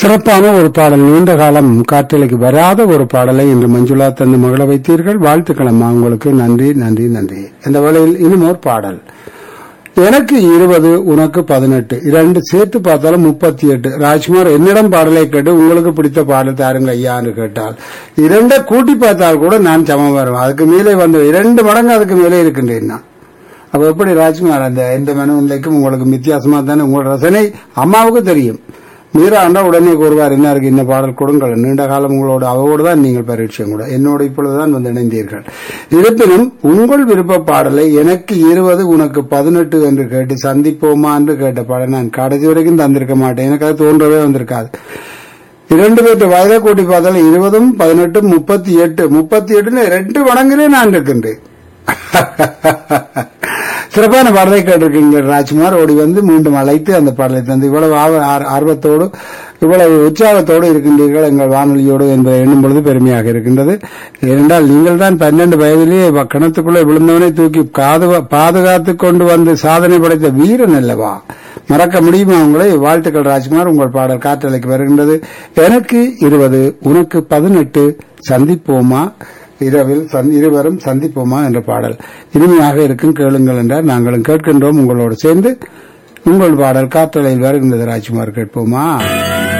சிறப்பான ஒரு பாடல் நீண்ட காலம் காற்றலைக்கு வராத ஒரு பாடலை இன்று மஞ்சுளா தந்து மகள வைத்தீர்கள் வாழ்த்துக்கள் அம்மா உங்களுக்கு நன்றி நன்றி நன்றி இந்த வேளையில் இன்னும் ஒரு பாடல் எனக்கு இருபது உனக்கு பதினெட்டு இரண்டு சேர்த்து பார்த்தாலும் முப்பத்தி எட்டு ராஜ்குமார் என்னிடம் பாடலை கேட்டு உங்களுக்கு பிடித்த பாடல் தாருங்க ஐயான்னு கேட்டால் இரண்டை கூட்டி பார்த்தால் கூட நான் சமம் வரும் அதுக்கு மேலே வந்து இரண்டு மடங்கு அதுக்கு மேலே இருக்கின்றேன் நான் அப்ப எப்படி ராஜ்குமார் அந்த எந்த மனநிலைக்கும் உங்களுக்கு வித்தியாசமா தானே உங்களோட ரசனை அம்மாவுக்கு தெரியும் மீரா ஆண்டா உடனே கூறுவார் என்ன இருக்கு இந்த பாடல் கொடுங்கள் நீண்ட காலம் உங்களோட அவரோடு தான் நீங்கள் பரீட்சையும் கூட என்னோட இப்பொழுதுதான் வந்து இணைந்தீர்கள் இருப்பினும் உங்கள் விருப்ப பாடலை எனக்கு இருபது உனக்கு பதினெட்டு என்று கேட்டு சந்திப்போமா என்று கேட்ட பாடல் நான் கடைசி வரைக்கும் தந்திருக்க மாட்டேன் எனக்கு அது தோன்றவே வந்திருக்காது இரண்டு பேர்த்து வயதை கூட்டி பார்த்தாலும் இருபதும் பதினெட்டும் முப்பத்தி எட்டு முப்பத்தி எட்டுல ரெண்டு மடங்கிலே நான் இருக்கின்றேன் சிறப்பான பாடலை கேட்டிருக்கீங்க ராஜ்குமார் ஓடி வந்து மீண்டும் அழைத்து அந்த பாடலை தந்து இவ்வளவு ஆர்வ- ஆர்- ஆர்வத்தோடு இவ்வளவு உற்சாகத்தோடு இருக்கின்றீர்கள் எங்கள் வானொலியோடு என்பதை எண்ணும் பொழுது பெருமையாக இருக்கின்றது ஏனென்றால் நீங்கள் தான் பன்னெண்டு வயதிலேயே வ- கிணத்துக்குள்ளே விழுந்தவனை தூக்கி காது- பாதுகாத்துக் கொண்டு வந்து சாதனை படைத்த வீரன் அல்லவா மறக்க முடியுமா உங்களை வாழ்த்துக்கள் ராஜ்குமார் உங்கள் பாடல் காற்றலைக்கு வருகின்றது எனக்கு இருபது உனக்கு பதினெட்டு சந்திப்போமா இரவில் சந்- இருவரும் சந்திப்போமா என்ற பாடல் இனிமையாக இருக்கும் கேளுங்கள் என்றால் நாங்களும் கேட்கின்றோம் உங்களோடு சேர்ந்து உங்கள் பாடல் காற்றலையில் வருகின்றது ராஜ்குமார் கேட்போமா